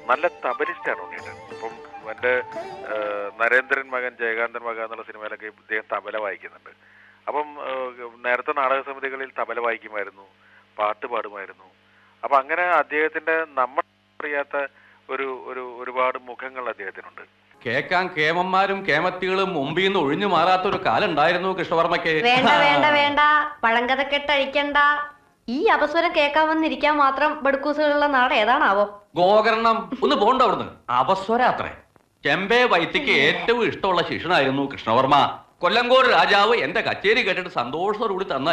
നല്ല തബലിസ്റ്റാണ് ഉണ്ണിയേട്ടൻ ഇപ്പം എൻ്റെ നരേന്ദ്രൻ മകൻ ജയകാന്തൻ മകൻ എന്നുള്ള സിനിമയിലൊക്കെ ഇദ്ദേഹം തബല വായിക്കുന്നുണ്ട് അപ്പം ഏഹ്, നേരത്തെ നാടക സമിതികളിൽ തബല വായിക്കുമായിരുന്നു പാട്ട് പാടുമായിരുന്നു അപ്പം അങ്ങനെ അദ്ദേഹത്തിന്റെ നമ്മൾ അറിയാത്ത ഒരു ഒരു ഒരുപാട് മുഖങ്ങൾ അദ്ദേഹത്തിനുണ്ട് കേക്കാൻ കേമന്മാരും കേമത്തികളും മുമ്പിൽ നിന്ന് ഒഴിഞ്ഞു മാറാത്ത ഒരു കാലം ഉണ്ടായിരുന്നു കൃഷ്ണവർമ്മയ്ക്ക് വേണ്ട വേണ്ട വേണ്ട പഴങ്കഥക്കെട്ടഴിക്കണ്ട ഈ അപസ്വരം കേൾക്കാൻ വന്നിരിക്കാൻ മാത്രം ബടുക്കൂസുകളുള്ള നാട് ഏതാണാവോ ഗോകർണം ഒന്ന് പോണ്ട അവിടുന്ന് അപസ്വരാത്രേ ചെമ്പേ വൈത്തിക്ക് ഏറ്റവും ഇഷ്ടമുള്ള ശിഷ്യനായിരുന്നു കൃഷ്ണവർമ്മ കൊല്ലങ്കോട് രാജാവ് എന്റെ കച്ചേരി കേട്ടിട്ട് സന്തോഷത്തോടുകൂടി തന്ന